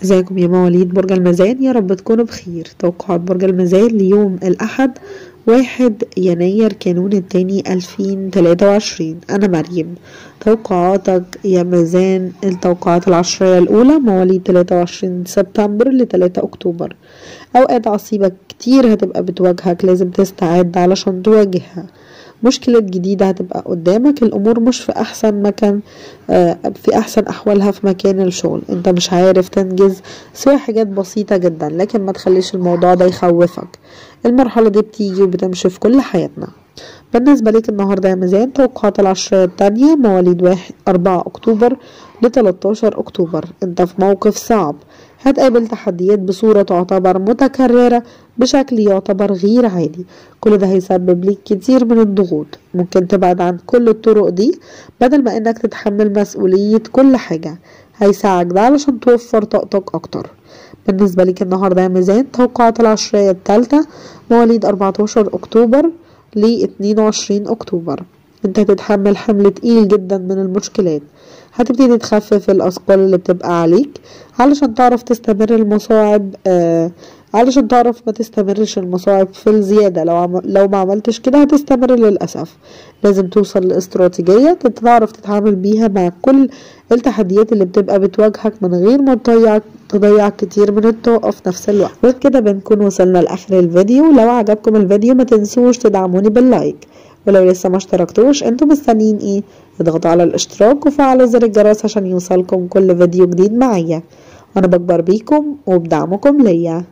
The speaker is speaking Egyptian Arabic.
ازيكم يا مواليد برج الميزان يا رب تكونوا بخير توقعات برج الميزان ليوم الأحد واحد يناير كانون التاني ألفين تلاتة وعشرين أنا مريم توقعاتك يا ميزان التوقعات العشرية الأولى مواليد تلاتة وعشرين سبتمبر لتلاتة أكتوبر أوقات عصيبة كتير هتبقى بتواجهك لازم تستعد علشان تواجهها مشكلة جديدة هتبقى قدامك الأمور مش في أحسن مكان في أحسن أحوالها في مكان الشغل أنت مش عارف تنجز سوى حاجات بسيطة جدا لكن ما تخليش الموضوع ده يخوفك المرحلة دي بتيجي وبتمشي في كل حياتنا بالنسبة ليك النهاردة يا ميزان توقعات العشرية التانية مواليد واحد أربعة أكتوبر لتلاتاشر أكتوبر أنت في موقف صعب هتقابل تحديات بصورة تعتبر متكررة بشكل يعتبر غير عادي كل ده هيسبب ليك كتير من الضغوط ممكن تبعد عن كل الطرق دي بدل ما انك تتحمل مسؤولية كل حاجة هيساعدك ده علشان توفر طاقتك اكتر بالنسبة ليك النهاردة يا ميزان توقعات العشرية التالتة مواليد 14 اكتوبر ل 22 اكتوبر انت هتتحمل حمل تقيل جدا من المشكلات هتبتدي تخفف الأثقال اللي بتبقى عليك علشان تعرف تستمر المصاعب آه علشان تعرف ما تستمرش المصاعب في الزيادة لو عم... لو ما عملتش كده هتستمر للأسف لازم توصل لاستراتيجية تعرف تتعامل بيها مع كل التحديات اللي بتبقى بتواجهك من غير ما تضيع تضيع كتير من الطاقة في نفس الوقت وبكده بنكون وصلنا لآخر الفيديو لو عجبكم الفيديو ما تنسوش تدعموني باللايك ولو لسه ما اشتركتوش انتوا مستنيين ايه اضغطوا على الاشتراك وفعلوا زر الجرس عشان يوصلكم كل فيديو جديد معايا وانا بكبر بيكم وبدعمكم ليا